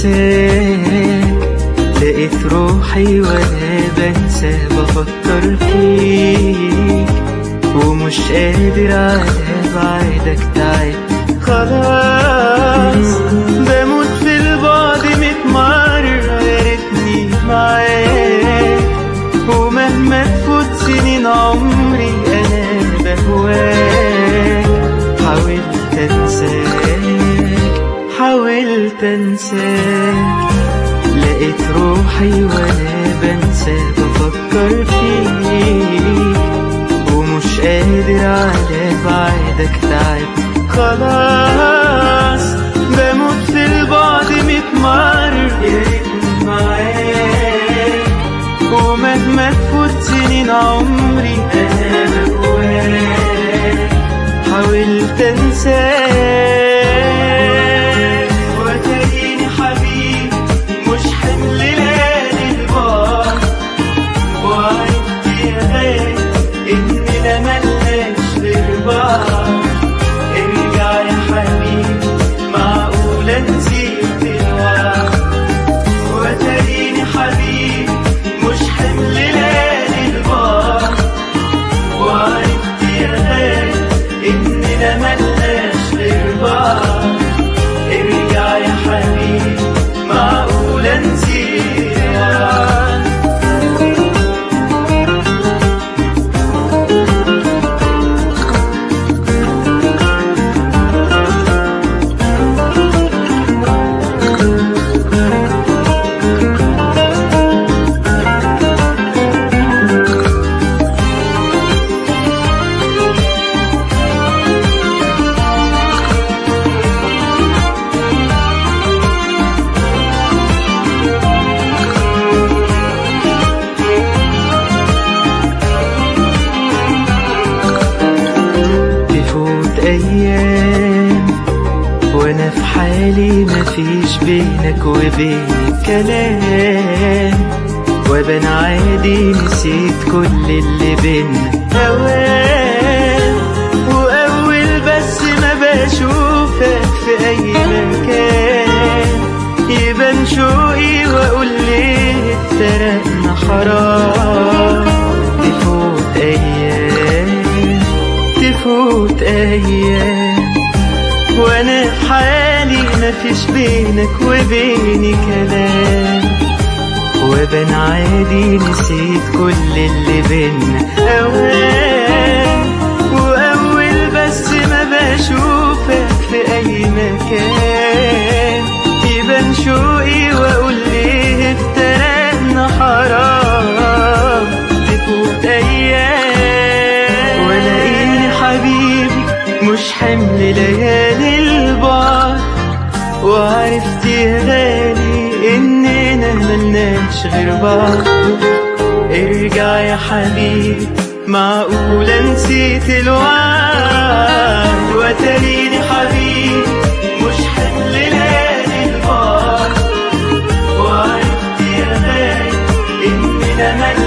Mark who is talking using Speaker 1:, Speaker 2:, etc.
Speaker 1: انساك لقيت روحي وانا بنسى بفكر فيك ومش قادر على بعدك تعب خلاص بموت في البعد ميت مرة يا ريتني معاك ومهما تفوت سنين عمري انا بهواك حاولت انساك حاولت انساك لقيت روحي وانا بنسى بفكر فيك ومش قادر على بعدك تعب خلاص بموت في البعد ميت مرة يا ريتني معاك ومهما تفوت سنين عمري انا بهواك حاولت انساك وتريني حبيب مش حمل ليالي البار وعرفت يا غالي اننا ملناش غير بعض ارجع يا حبيبي معقولة نسيت الوعد وتريني حبيب مش حمل ليالي البار وعرفت يا غالي اننا ملناش غير بعض ارجع يا حبيبي معقولة نسيت الوعد تفوت ايام وانا في حالي مفيش بينك وبيني كلام وبان عادي نسيت كل اللي بينا اوام واول بس ما بشوفك في اي مكان يبان شوقي واقول ليه اتفرقنا حرام تفوت ايام تفوت ايام وانا في حالي مفيش بينك وبيني كلام وبان عادي نسيت كل اللي بينا اوام واول بس ما بشوفك في اي مكان يبان شوقي واقول ليه افترقنا حرام تفوت ايام ولاقيني حبيبي مش حمل ليالي البعد وعرفت يا غالي اننا ملناش غير بعض ارجع يا حبيبي معقولة نسيت الوعد وتريني حبيبي مش حمل ليالي البعد وعرفت يا غالي اننا ملناش